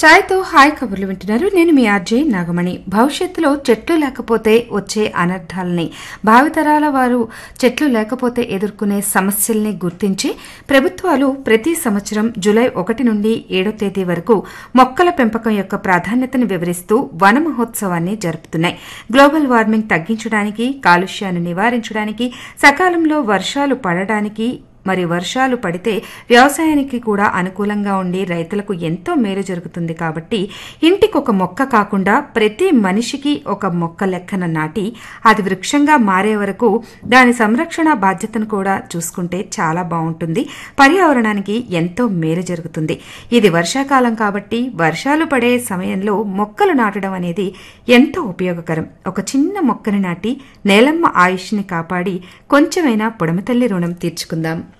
సాయితో hi కబుర్లు వింటున్నారు నేను మీ ఆర్జే నాగమణి భవిష్యత్తులో చెట్లు లేకపోతే వచ్చే అనర్థాలని భావితరాల వారు చెట్లు లేకపోతే ఎదుర్కొనే సమస్యల్ని గుర్తించి ప్రభుత్వాలు ప్రతి సంవత్సరం జూలై ఒకటి నుండి ఏడో తేదీ వరకు మొక్కల పెంపకం యొక్క ప్రాధాన్యతను వివరిస్తూ వన మహోత్సవాన్ని జరుపుతున్నాయి గ్లోబల్ వార్మింగ్ తగ్గించడానికి కాలుష్యాన్ని నివారించడానికి సకాలంలో వర్షాలు పడడానికి మరి వర్షాలు పడితే వ్యవసాయానికి కూడా అనుకూలంగా ఉండి రైతులకు ఎంతో మేలు జరుగుతుంది కాబట్టి ఇంటికి ఒక మొక్క కాకుండా ప్రతి మనిషికి ఒక మొక్క లెక్కన నాటి అది వృక్షంగా మారే వరకు దాని సంరక్షణ బాధ్యతను కూడా చూసుకుంటే చాలా బాగుంటుంది పర్యావరణానికి ఎంతో మేలు జరుగుతుంది ఇది వర్షాకాలం కాబట్టి వర్షాలు పడే సమయంలో మొక్కలు నాటడం అనేది ఎంతో ఉపయోగకరం ఒక చిన్న మొక్కని నాటి నేలమ్మ ఆయుష్ని కాపాడి కొంచెమైనా పొడమతల్లి రుణం తీర్చుకుందాం